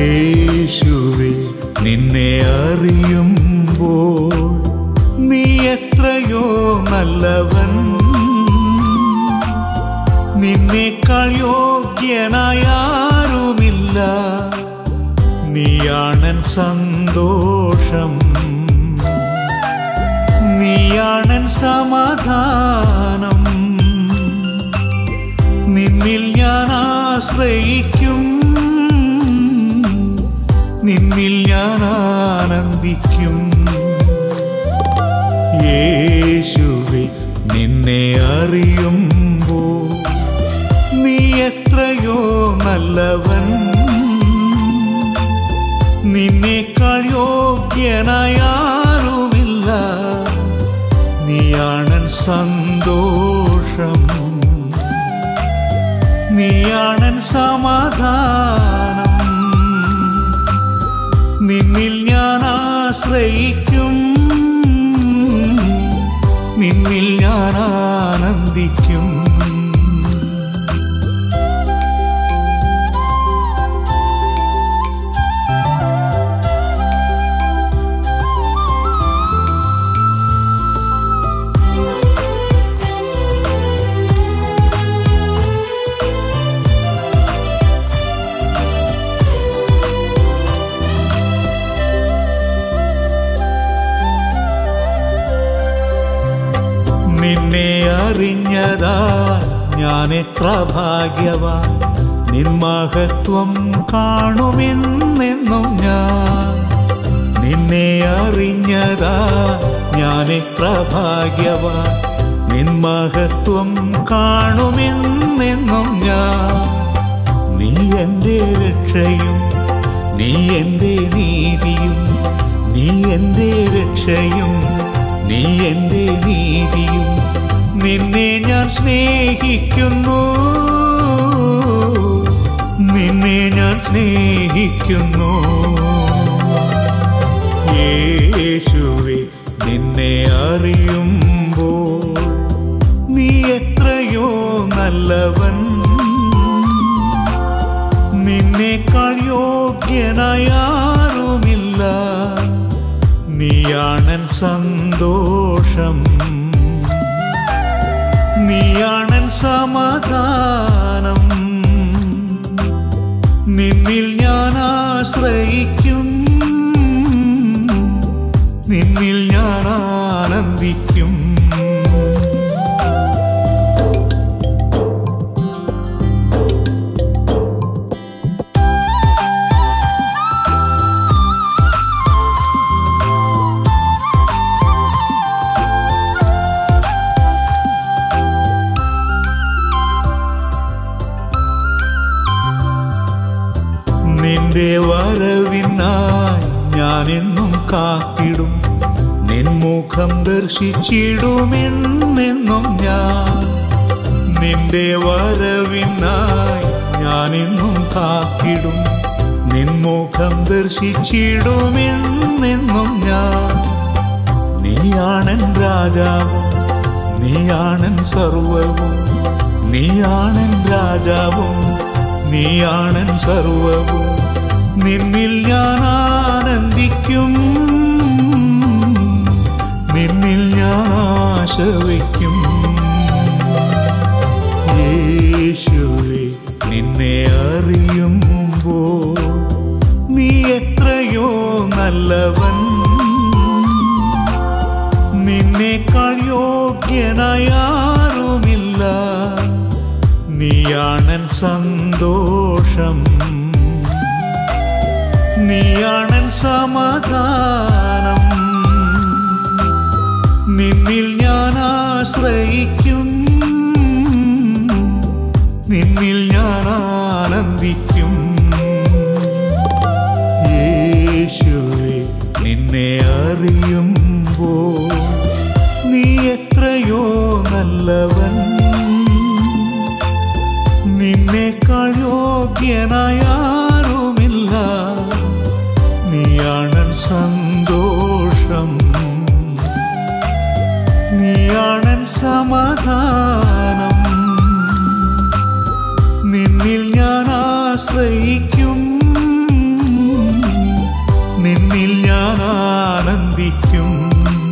യേശുവേ നിന്നെ അറിയുമ്പോൾ നീ എത്രയോ നല്ലവൻ നിന്നേക്കാൾ യോഗ്യനായ ആരുമില്ല നീയാണൻ സന്തോഷം നീയാണൻ സമാധാനം നിന്നിൽ ഞാൻ ആശ്രയിക്കും നിന്നിൽ ഞാൻ ആനന്ദിക്കും യേശുവെ നിന്നെ അറിയുമ്പോൾ നീ എത്രയോ നല്ലവൻ നിന്നേക്കാൾ യോഗ്യനായ ആരുമില്ല നീയാണൻ സന്തോഷം നീയാണൻ സമാധാനം നിന്നിൽ ഞാൻ ആശ്രയിക്കും നിന്നിൽ ഞാൻ ആനന്ദിക്കും നിന്നെ അറിഞ്ഞതാ ഞാൻ എത്ര ഭാഗ്യവാൻ നിൻ മഹത്വം കാണുമെന്നെന്നും ഞാൻ നിന്നെ അറിഞ്ഞതാ ഞാൻ എത്ര ഭാഗ്യവാൻ നിൻ മഹത്വം കാണുമെന്നെന്നും ഞാൻ നീ എൻ്റെ രക്ഷയും നീ എൻ്റെ നീതിയും നീ എൻ്റെ രക്ഷയും നീ എൻ്റെ നീതിയും നിന്നെ ഞാൻ സ്നേഹിക്കുന്നു നിന്നെ ഞാൻ സ്നേഹിക്കുന്നു യേശുവെ നിന്നെ അറിയുമ്പോൾ നീ എത്രയോ നല്ലവൻ നിന്നേക്കാൾ യോഗ്യനായ ആരുമില്ല നീയാണൻ സന്തോഷം നീയാണൻ സമാധാനം നിന്നിൽ ഞാൻ ആശ്രയിക്കും നിന്നിൽ ഞാൻ ആനന്ദിക്കും നിന്റെ വരവിനായി ഞാൻ എന്നും കാത്തിടും നിൻ മുഖം ദർശിച്ചിടുമെന്നെന്നും ഞാൻ നിന്റെ വരവിനായി ഞാൻ എന്നും കാത്തിടും നിൻ മുഖം ദർശിച്ചിടുമെന്നെന്നും ഞാൻ നീയാണൻ രാജാവും നീയാണൻ സർവവും നീയാണൻ രാജാവും നീയാണൻ സർവവും നിന്നിൽ ഞാൻ ആനന്ദിക്കും നിന്നിൽ ഞാൻ ആശ വയ്ക്കും യേശുവെ നിന്നെ അറിയുമ്പോൾ നീ എത്രയോ നല്ലവൻ നിന്നേക്കാൾ യോഗ്യനായ ആരുമില്ല നീയാണൻ സന്തോഷം നീയാണൻ സമാധാനം നിന്നിൽ ഞാൻ ആശ്രയിക്കും നിന്നിൽ ഞാൻ ആനന്ദിക്കും യേശുവെ നിന്നെ അറിയുമ്പോൾ നീ എത്രയോ നല്ലവൻ നിന്നേക്കാൾ യോഗ്യനായ ആരുമില്ല നീയാണൻ സന്തോഷം നീയാണൻ സമാധാനം നിന്നിൽ ഞാൻ ആശ്രയിക്കും നിന്നിൽ ഞാൻ ആനന്ദിക്കും